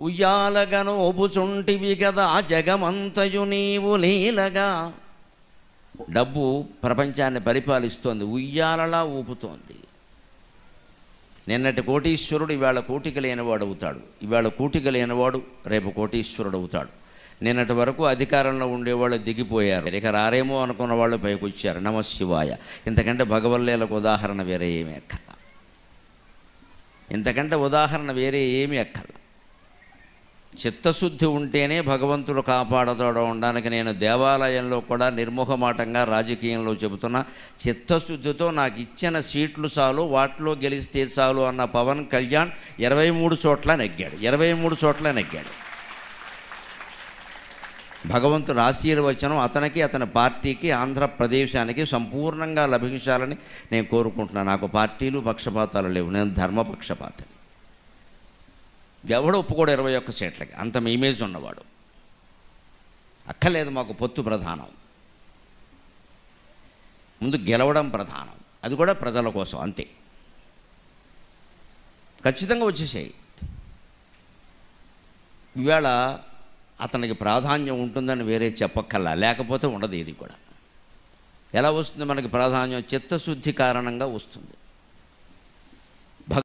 ఉయ్యాలగను ఒబుచుంటివి కదా జగమంతయు నీవు లీలగా డబ్బు ప్రపంచాన్ని పరిపాలిస్తోంది ఉయ్యాలలా ఊపుతోంది నిన్నటి కోటీశ్వరుడు ఇవాళ కోటిక లేనివాడు అవుతాడు ఇవాళ కోటిక లేనివాడు రేపు కోటీశ్వరుడు అవుతాడు నిన్నటి వరకు అధికారంలో ఉండేవాళ్ళు దిగిపోయారు ఇక రారేమో అనుకున్న వాళ్ళు పైకి వచ్చారు నమ శివాయ ఇంతకంటే భగవల్లేలకు ఉదాహరణ వేరే ఏమీ అక్కల ఇంతకంటే ఉదాహరణ వేరే ఏమీ అక్కల చిత్తశుద్ధి ఉంటేనే భగవంతుడు కాపాడతాడు ఉండడానికి నేను దేవాలయంలో కూడా నిర్ముఖమాటంగా రాజకీయంలో చెబుతున్నా చిత్తశుద్ధితో నాకు ఇచ్చిన సీట్లు చాలు వాటిలో గెలిస్తే చాలు అన్న పవన్ కళ్యాణ్ ఇరవై మూడు చోట్ల నెగ్గాడు ఇరవై మూడు చోట్ల నెగ్గాడు భగవంతుడు ఆశీర్వచనం అతనికి అతని పార్టీకి ఆంధ్రప్రదేశానికి సంపూర్ణంగా లభించాలని నేను కోరుకుంటున్నాను నాకు పార్టీలు పక్షపాతాలు లేవు నేను ధర్మపక్షపాతని ఎవడు ఒప్పుకోడు ఇరవై ఒక్క సీట్లకి అంత ఇమేజ్ ఉన్నవాడు అక్కర్లేదు మాకు పొత్తు ప్రధానం ముందు గెలవడం ప్రధానం అది కూడా ప్రజల కోసం అంతే ఖచ్చితంగా వచ్చేసాయి ఇవాళ అతనికి ప్రాధాన్యం ఉంటుందని వేరే చెప్పక్కల్లా లేకపోతే ఉండదు ఇది కూడా ఎలా వస్తుంది మనకి ప్రాధాన్యం చిత్తశుద్ధి కారణంగా వస్తుంది